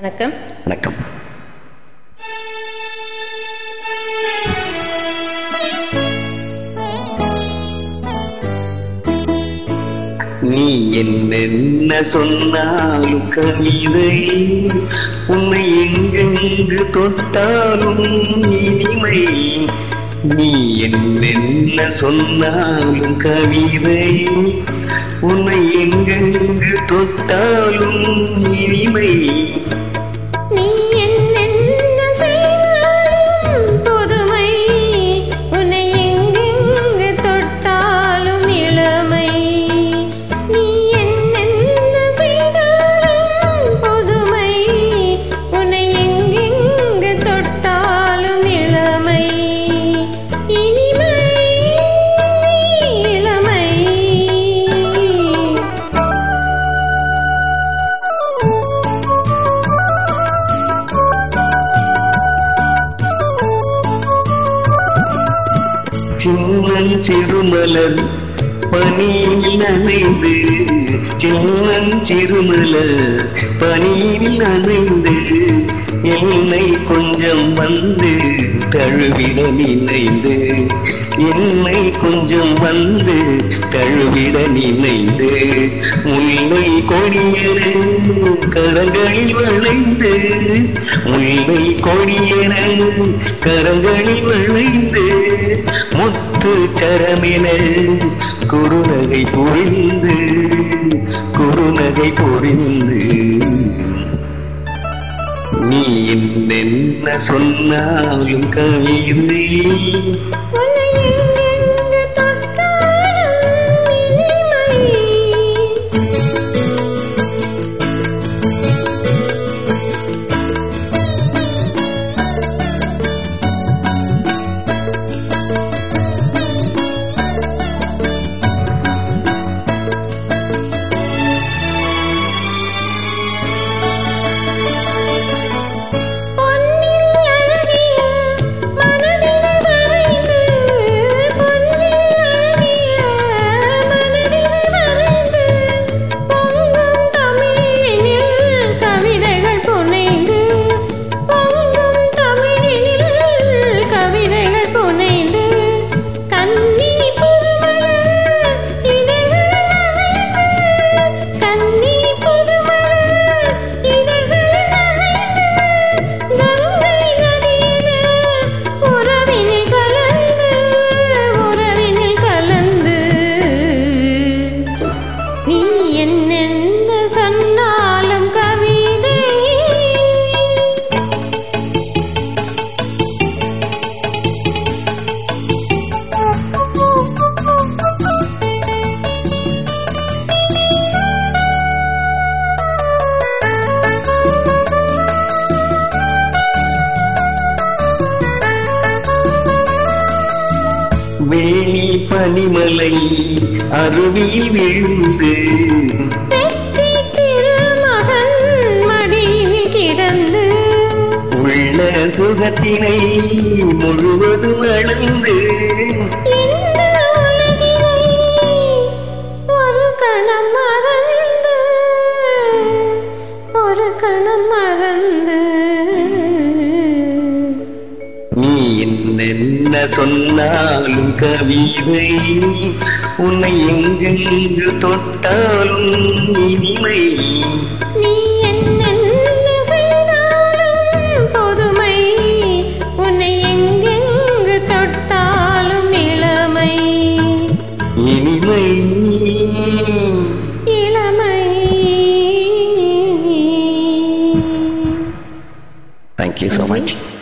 வணக்கம் வணக்கம் நீ என்னென்ன சொன்னாலும் கவிதை உன்னை எங்கெங்கு தொட்டாலும் இனிமை நீ என்னென்ன சொன்னாலும் கவிதை உன்னை எங்கெங்கு தொட்டாலும் இனிமை நீ என்னென்ன செய்தாலும் புதுமை உன்னை எங்கெங்கு தொட்டாலும் இளமை நீ என்னென்ன செய்தாலும் புதுமை உன்னை எங்கெங்கு தொட்டாலும் இளமை இனிமை இளமை சின்னன் சிறுமலர் பனியில் நனைந்து சின்னன் சிறுமலர் பனியில் நனைந்து என்னை கொஞ்சம் வந்து தழுவிட நினைந்து என்னை கொஞ்சம் வந்து தழுவிட நினைந்து முல்லை கொடியன கரங்களில் வளைந்து முல்லை கொடியன கரங்களில் வளைந்து முத்து சரமென குறுநகை பொழிந்து குறுநகை பொழிந்து நீ என்னென்ன சொன்னாலும் கவிதை உன்னை எங்கெங்கு தொட்டாலும் இனிமை பொன்னில் அழகிய மனதினை வரைந்து பொன்னில் அழகிய மனதினை வரைந்து பொங்கும் தமிழினில் கவிதைகள் புனைந்து பொங்கும் தமிழினில் கவிதைகள் புனைந்து கன்னி புதுமலர் இதழ்கள் நனைந்து கன்னி புதுமலர் இதழ்கள் நனைந்து கங்கை நதியென உறவினில் கலந்து உறவினில் கலந்து நீ என்னென்ன சொன்னாலும் கவிதை வேணி பனிமலை அருவியில் விழுந்து வெற்றி திருமகன் மடியில் கிடந்து உள்ள சுகத்தினை முழுவதும் அளந்து இந்த உலகினை ஒரு கணம் மறந்து ஒரு கணம் மறந்து நீ என்னென்ன சொன்னாலும் கவிதை உன்னை எங்கெங்கு தொட்டாலும் இனிமை நீ என்னென்ன செய்தாலும் பொதுமை உன்னை எங்கெங்கு தொட்டாலும் இளமை இனிமை இளமை தேங்க்யூ ஸோ மச்